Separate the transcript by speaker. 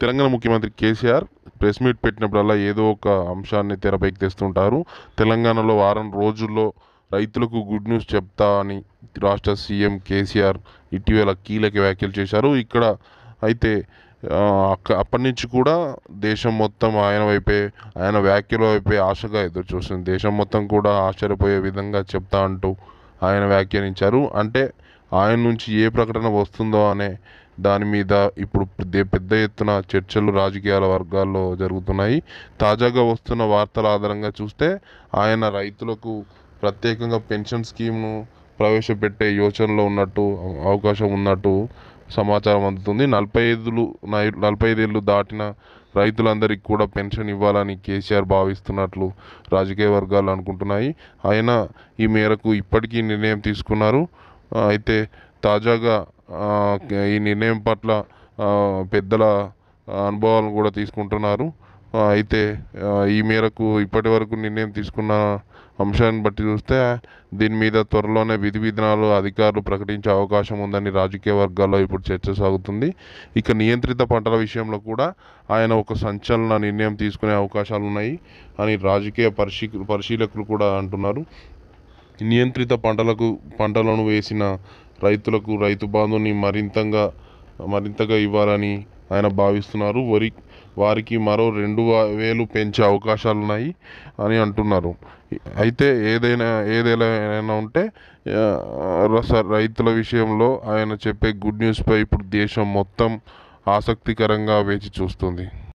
Speaker 1: తెలంగాణ ముఖ్యమంత్రి KCR press meet పెట్టినప్పుడల్లా ఏదో ఒక అంశాన్ని తెరపైకి తెస్తుంటారు తెలంగాణలో వారం రోజుల్లో రైతులకు గుడ్ న్యూస్ చెప్తా అని రాష్ట్ర సీఎం కేసీఆర్ ఇటీవల కీలక వ్యాఖ్యలు చేశారు ఇక్కడ అయితే ఆ, అక్క అప్పటి నుంచి కూడా దేశం మొత్తం ఆయన వైపే ఆయన వ్యాఖ్యల వైపే ఆశగా ఎదురు చూస్తుంది దేశం మొత్తం కూడా ఆశ్చర్యపోయే విధంగా చెప్తా అంటూ ఆయన వ్యాఖ్యానించారు అంటే ఆయన నుంచి ఏ ప్రకటన వస్తుందో అనే దాని మీద ఇప్పుడు పెద్ద- పెద్ద ఎత్తున చర్చలు రాజకీయాల వర్గాల్లో జరుగుతున్నాయి తాజాగా వస్తున్న వార్తల ఆధారంగా చూస్తే ఆయన రైతులకు ప్రత్యేకంగా పెన్షన్ స్కీమ్ను ప్రవేశపెట్టే యోచనలో ఉన్నట్టు అవకాశం ఉన్నట్టు సమాచారం అందుతుంది నలభై ఐదులు నై- నలభై ఐదేళ్ళు దాటిన రైతులందరికీ కూడా పెన్షన్ ఇవ్వాలని కేసీఆర్ భావిస్తున్నట్లు రాజకీయ వర్గాలు అనుకుంటున్నాయి ఆయన ఈ మేరకు ఇప్పటికీ నిర్ణయం తీసుకున్నారు ఆ, అయితే తాజాగా ఆ, ఈ నిర్ణయం పట్ల ఆ, పెద్దల అనుభవాలను కూడా తీసుకుంటున్నారు ఆ, అయితే ఆ, ఈ మేరకు ఇప్పటి వరకు నిర్ణయం తీసుకున్న అంశాన్ని బట్టి చూస్తే దీని మీద త్వరలోనే విధి విధానాలు అధికారులు ప్రకటించే అవకాశం ఉందని రాజకీయ వర్గాల్లో ఇప్పుడు చర్చ సాగుతుంది ఇక నియంత్రిత పంటల విషయంలో కూడా ఆయన ఒక సంచలన నిర్ణయం తీసుకునే అవకాశాలు ఉన్నాయి అని రాజకీయ పరిశీ పరిశీలకులు కూడా అంటున్నారు నియంత్రిత పంటలకు పంటలను వేసిన రైతులకు రైతు బంధుని మరింతగా మరింతగా ఇవ్వాలని ఆయన భావిస్తున్నారు వరి వారికి మరో రెండు వా- వేలు పెంచే అవకాశాలు ఉన్నాయి అని అంటున్నారు అయితే ఏదైనా ఏదైనా ఉంటే ఆ, రస- రైతుల విషయంలో ఆయన చెప్పే గుడ్ న్యూస్పై ఇప్పుడు దేశం మొత్తం ఆసక్తికరంగా వేచి చూస్తుంది